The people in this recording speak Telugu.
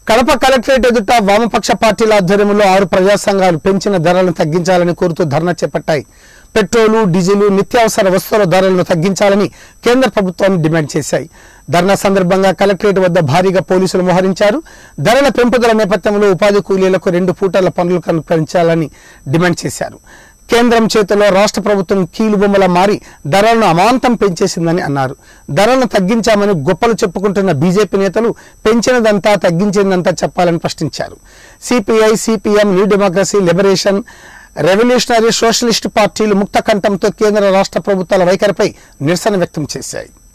కడప కలెక్టరేట్ ఎదుట వామపక్ష పార్టీల ఆధ్వర్యంలో ఆరు ప్రజా సంఘాలు పెంచిన ధరలను తగ్గించాలని కోరుతూ ధర్నా చేపట్టాయి పెట్రోలు డీజిల్ నిత్యావసర వస్తువుల ధరలను తగ్గించాలని కేంద్ర ప్రభుత్వాన్ని డిమాండ్ చేశాయి ధర్నా సందర్భంగా కలెక్టరేట్ వద్ద భారీగా పోలీసులు మోహరించారు ధరల పెంపుదల నేపథ్యంలో ఉపాధి కూలీలకు రెండు పూటల పనులు కల్పించాలని డిమాండ్ చేశారు కేంద్రం చేతిలో రాష్ట్ర ప్రభుత్వం కీలుబొమ్మల మారి ధరలను అమాంతం పెంచేసిందని అన్నారు ధరలను తగ్గించామని గొప్పలు చెప్పుకుంటున్న బీజేపీ నేతలు పెంచినదంతా తగ్గించిందంతా చెప్పాలని ప్రశ్నించారు CPI CPM new democracy liberation revolutionary socialist పార్టీలు ముక్త కంఠంతో కేంద్ర రాష్ట్ర ప్రభుత్వాల వైఖరిపై నిరసన వ్యక్తం చేశాయి